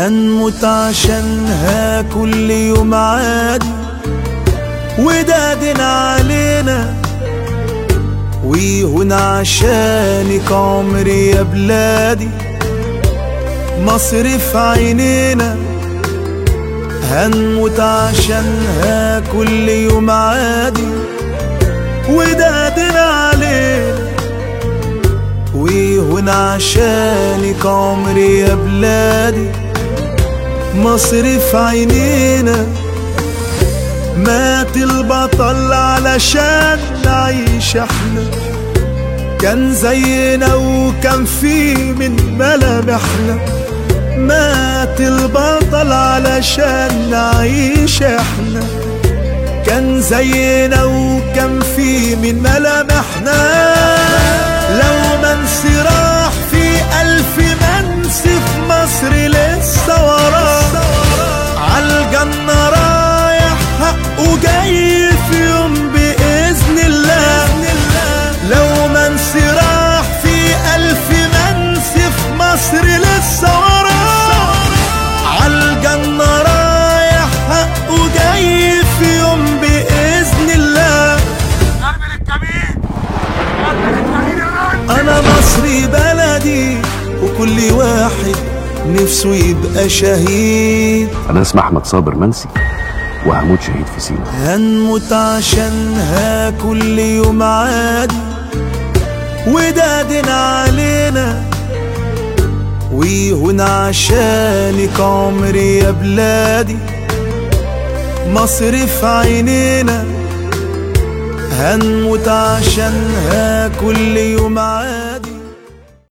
هنموت عشانها كل يوم عادي وده دين علينا ويهون عشانك عمري يا بلادي مصر في عينينا هنموت عشانها كل يوم عادي وده دين علينا ويهون عشانك عمري يا بلادي مصر في عينينا مات البطل علشان نعيش احنا كان زينا وكان في من ملامحنا مات البطل علشان نعيش احنا كان زينا وكان في من ملامحنا لو منسي راح في ألف منسي في مصر لسه وراه عالجنة رايح حقه جاي في يوم بإذن الله لو منسي راح في ألف منسي في مصر لسه وراه عالجنة رايح حقه جاي في يوم بإذن الله ارمي للكمين ارمي للكمين يا راجل أنا مصري بلدي وكل واحد نفسه يبقى شهيد انا اسمي احمد صابر منسي وهموت شهيد في سينا هنموت عشانها كل يوم عادي وده دين علينا ويهون عشانك عمري يا بلادي مصر في عينينا هنموت عشانها كل يوم عادي